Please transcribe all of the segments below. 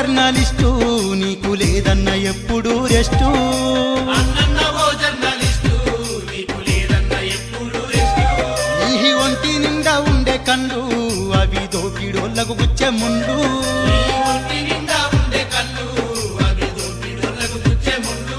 journalist నీకు లేదన్న ఎప్పుడు రెస్టు అన్నన్న ఓ జర్నలిస్టు నీకు లేదన్న ఎప్పుడు రెస్టు నీ ఒంటి నిండా ఉండే కండు అవి దోపిడోళ్ళకు గుచ్చే ముందు నీ ఒంటి నిండా ఉండే కళ్ళు అవి దోపిడోళ్ళకు గుచ్చే ముందు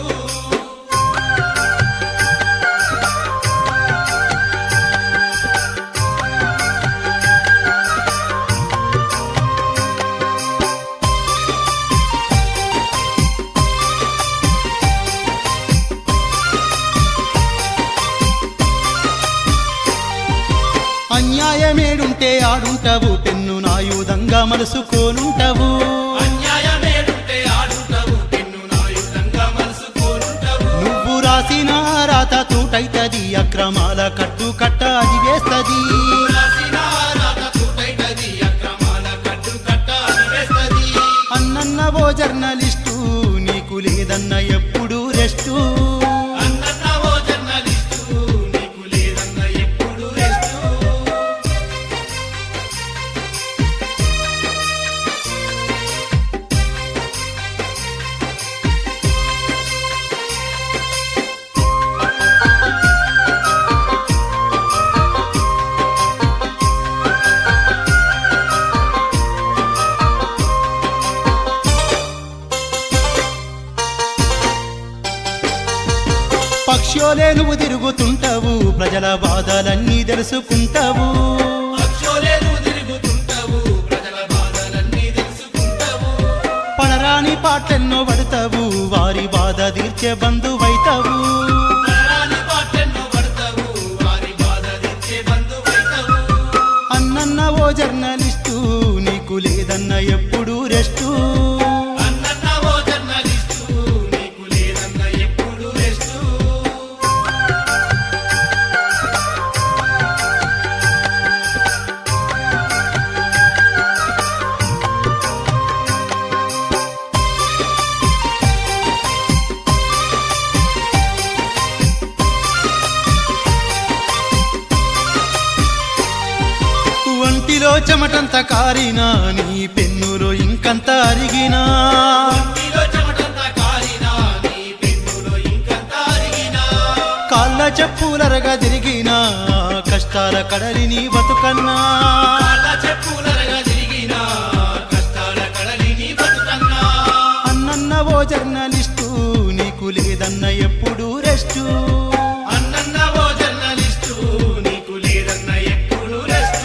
అన్యాయమేడుంటే ఆడుంటావు పెన్ను నాయుధంగా మలుసుకోనుంటావు అన్యాయమేడుంటే ఆడుంటావు పెన్ను నాయుధంగా మలుసుకోనుంటావు నువ్వు రాసిన రాత తూటైతది అక్రమాల కట్టు కట్ట అది వేస్తది రాసిన రాత తూటైతది అక్రమాల కట్టు కట్ట అది వేస్తది అన్నన్న ఓ జర్నలిస్టు నీకు లేదన్న ఎప్పుడు రెస్టు అన్నన్న ఓ జర్నలిస్టు నీకు లేదన్న ఎప్పుడు రెస్టు పక్షోలే నువ్వు తిరుగుతుంటావు ప్రజల బాధలన్నీ తెలుసుకుంటావు అక్షోలే నువ్వు తిరుగుతుంటావు ప్రజల బాధలన్నీ తెలుసుకుంటావు పడరాని పాటెన్నో పడతావు వారి బాధ తీర్చే బంధువైతావు పరాని పాటెన్నో పడతావు వారి బాధ తెచ్చే బంధువైతావు అన్నన్న ఓ జర్నలిస్టు నీకు లేదన్న ఎప్పుడు రెస్టు అన్నన్న ఓ జర్నలిస్టు నీకు లేదన్న ఎప్పుడు రెస్టు ఒంటిలో చెమటంత కారినా నీ పెన్నులో ఇంకంత అరిగినా నీలో చెమటంతా కారినా నీ పెన్నులో ఇంకంతా అరిగినా కాళ్ళ చెప్పులరగా తిరిగినా కష్టాల కడలి నీ బతుకన్నా కాళ్ళ చెప్పులరగా తిరిగినా కష్టాల కడలి నీ బతుకన్నా అన్నన్న ఓ జర్నలిస్టు నీకు లేదన్న ఎప్పుడు రెస్టు అన్నన్న ఓ జర్నలిస్టు నీకు లేదన్న ఎప్పుడు రెస్టు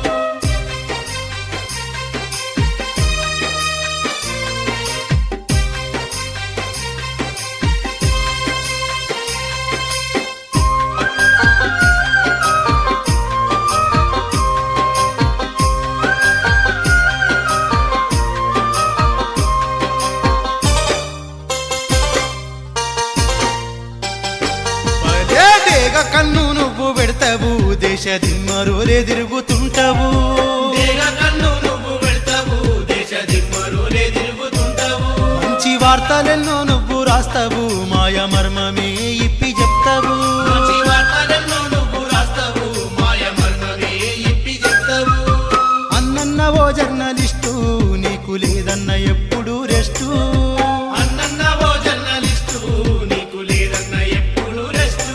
భలే డేగ కన్ను నువ్వు పెడతావు దేశ దిమ్మరోలే తిరుగుతుంటావు దేగ కన్ను నువ్వు పెడతావు దేశ దిమ్మరులే తిరుగుతుంటావు మంచి వార్తలెన్నో నువ్వు రాస్తావు మాయ మర్మమే ఇప్పి చెప్తావు మంచి వార్తలెన్నో నువ్వు రాస్తావు మాయ మర్మమే ఇప్పి చెప్తావు అన్నన్న ఓ జర్నలిస్టు నీకు లేదన్న ఎప్పుడు రెస్టు అన్నన్న ఓ జర్నలిస్టు నీకు లేదన్న ఎప్పుడు రెస్టు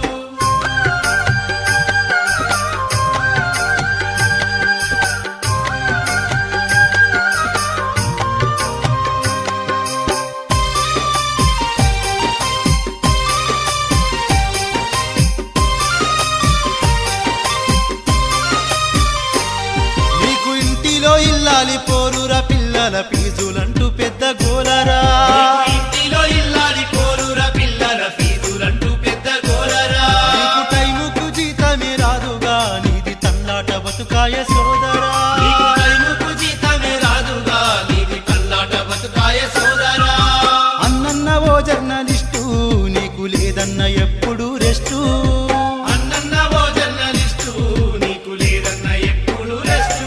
నీకు ఇంటిలో ఇల్లాలి పోరురా పిల్లల పీజులంటూ పెద్ద గోలరా ఇంటిలో ఇల్లాలి కోరురా పిల్లల ఫీజులంటూ పెద్ద గోలరా నీకు టైముకు జీతమే రాదుగా నీది తల్లాట బతుకాయ సోదరా నీకు టైముకు జీతమే రాదుగా నీది కల్లాట బతుకాయ సోదరా అన్నన్న ఓ జర్నలిస్టు నీకు లేదన్న ఎప్పుడు రెస్టు అన్నన్న ఓ జర్నలిస్టు నీకు లేదన్న ఎప్పుడు రెస్టు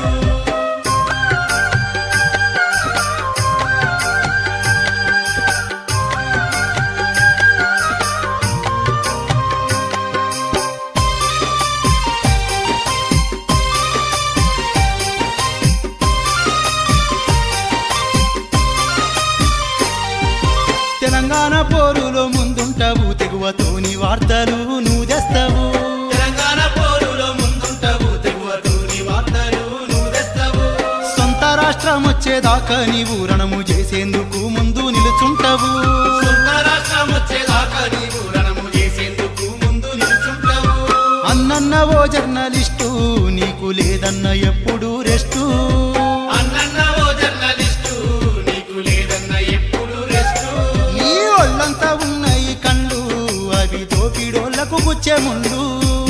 పోరులో ముందుంటావు తెగువతోని వార్తలు నువ్వు తెస్తావు తెలంగాణ పోరులో ముందుంటావు తెగువతూని వార్తలు నువ్వు తెస్తావు సొంత రాష్ట్రం వచ్చేదాకా నీవు రణము చేసేందుకు ముందు నిలుచుంటావు సొంత రాష్ట్రం వచ్చేదాకా నీవు రణము చేసేందుకు ముందు నిల్చుంటావు అన్నన్న ఓ జర్నలిస్టు నీకు లేదన్న ఎప్పుడు రెస్టు అన్నన్న ఓ జర్నలిస్టు నీకు లేదన్న ఎప్పుడు రెస్టు నీ ఒళ్ళంతా ఉన్నాయి కళ్ళు అవి దోపిడోళ్లకు గుచ్చే ముందు